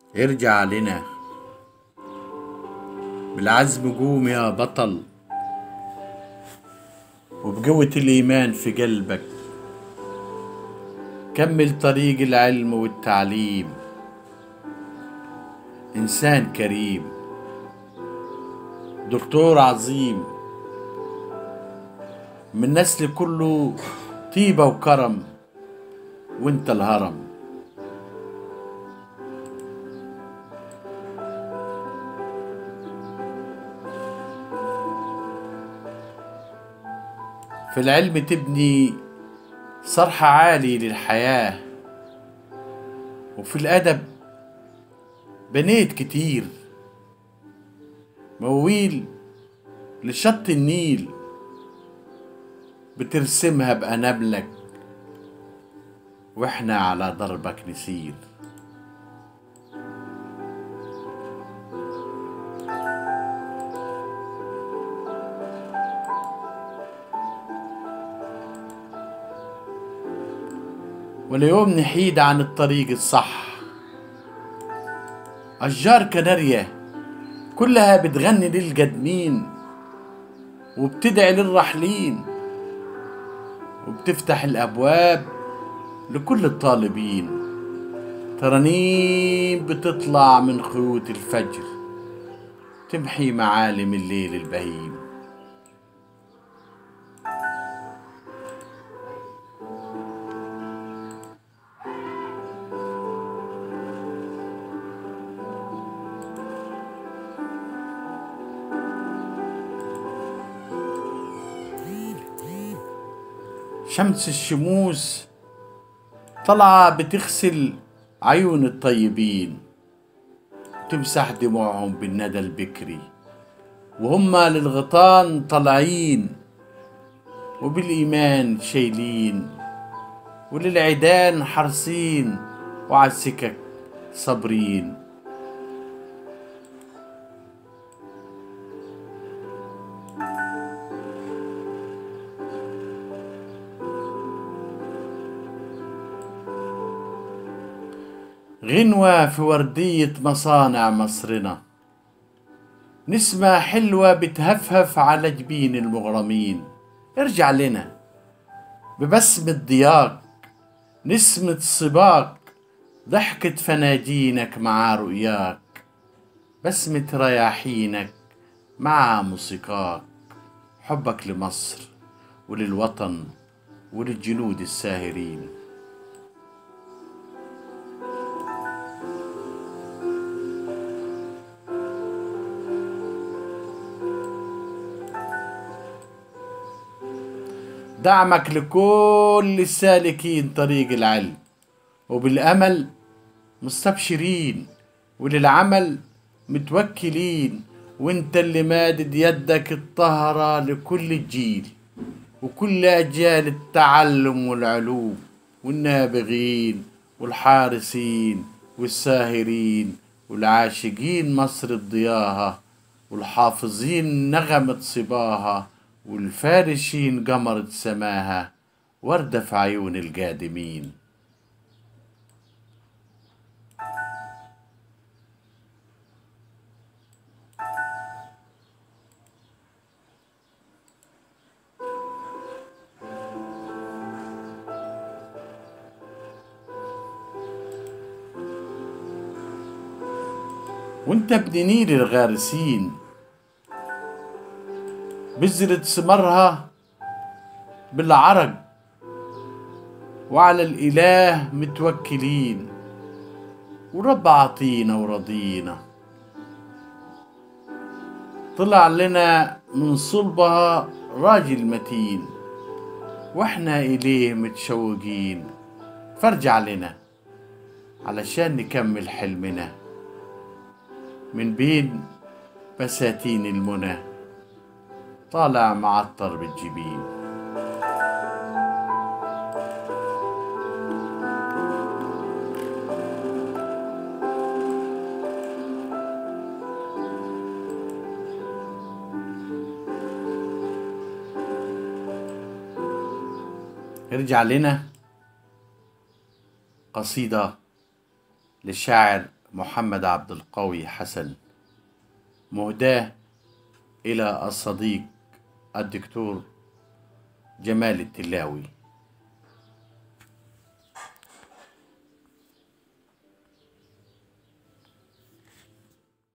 ارجع لنا بالعزم قوم يا بطل وبقوة الإيمان في قلبك كمل طريق العلم والتعليم إنسان كريم دكتور عظيم من نسل كله طيبة وكرم وانت الهرم في العلم تبني صرح عالي للحياة وفي الأدب بنيت كتير مواويل لشط النيل بترسمها بأنابلك واحنا على ضربك نسير واليوم نحيد عن الطريق الصح أشجار كناريا كلها بتغني للقدمين وبتدعي للرحلين وبتفتح الأبواب لكل الطالبين ترانيم بتطلع من خيوط الفجر تمحي معالم الليل البهيم شمس الشموس طلعة بتغسل عيون الطيبين تمسح دموعهم بالندى البكري وهم للغطان طالعين وبالإيمان شايلين وللعيدان حرصين وعلى السكك صابرين غنوة في وردية مصانع مصرنا نسمة حلوة بتهفهف على جبين المغرمين ارجع لنا ببسمة ضياك نسمة صباك ضحكة فناجينك مع رؤياك بسمة رياحينك مع موسيقاك حبك لمصر وللوطن وللجنود الساهرين دعمك لكل السالكين طريق العلم وبالأمل مستبشرين وللعمل متوكلين وانت اللي مادد يدك الطهرة لكل الجيل وكل أجيال التعلم والعلوم والنابغين والحارسين والساهرين والعاشقين مصر الضياها والحافظين نغمة صباها والفارشين قمرة سماها وردة في عيون القادمين وانت ابن نيل الغارسين بذرة ثمارها بالعرج وعلى الإله متوكلين ورب عطينا ورضينا طلع لنا من صلبها راجل متين واحنا إليه متشوقين فارجع لنا علشان نكمل حلمنا من بين بساتين المنى طالع معطر بالجبين ارجع لنا قصيدة للشاعر محمد عبد القوي حسن مهداه إلى الصديق الدكتور جمال التلاوي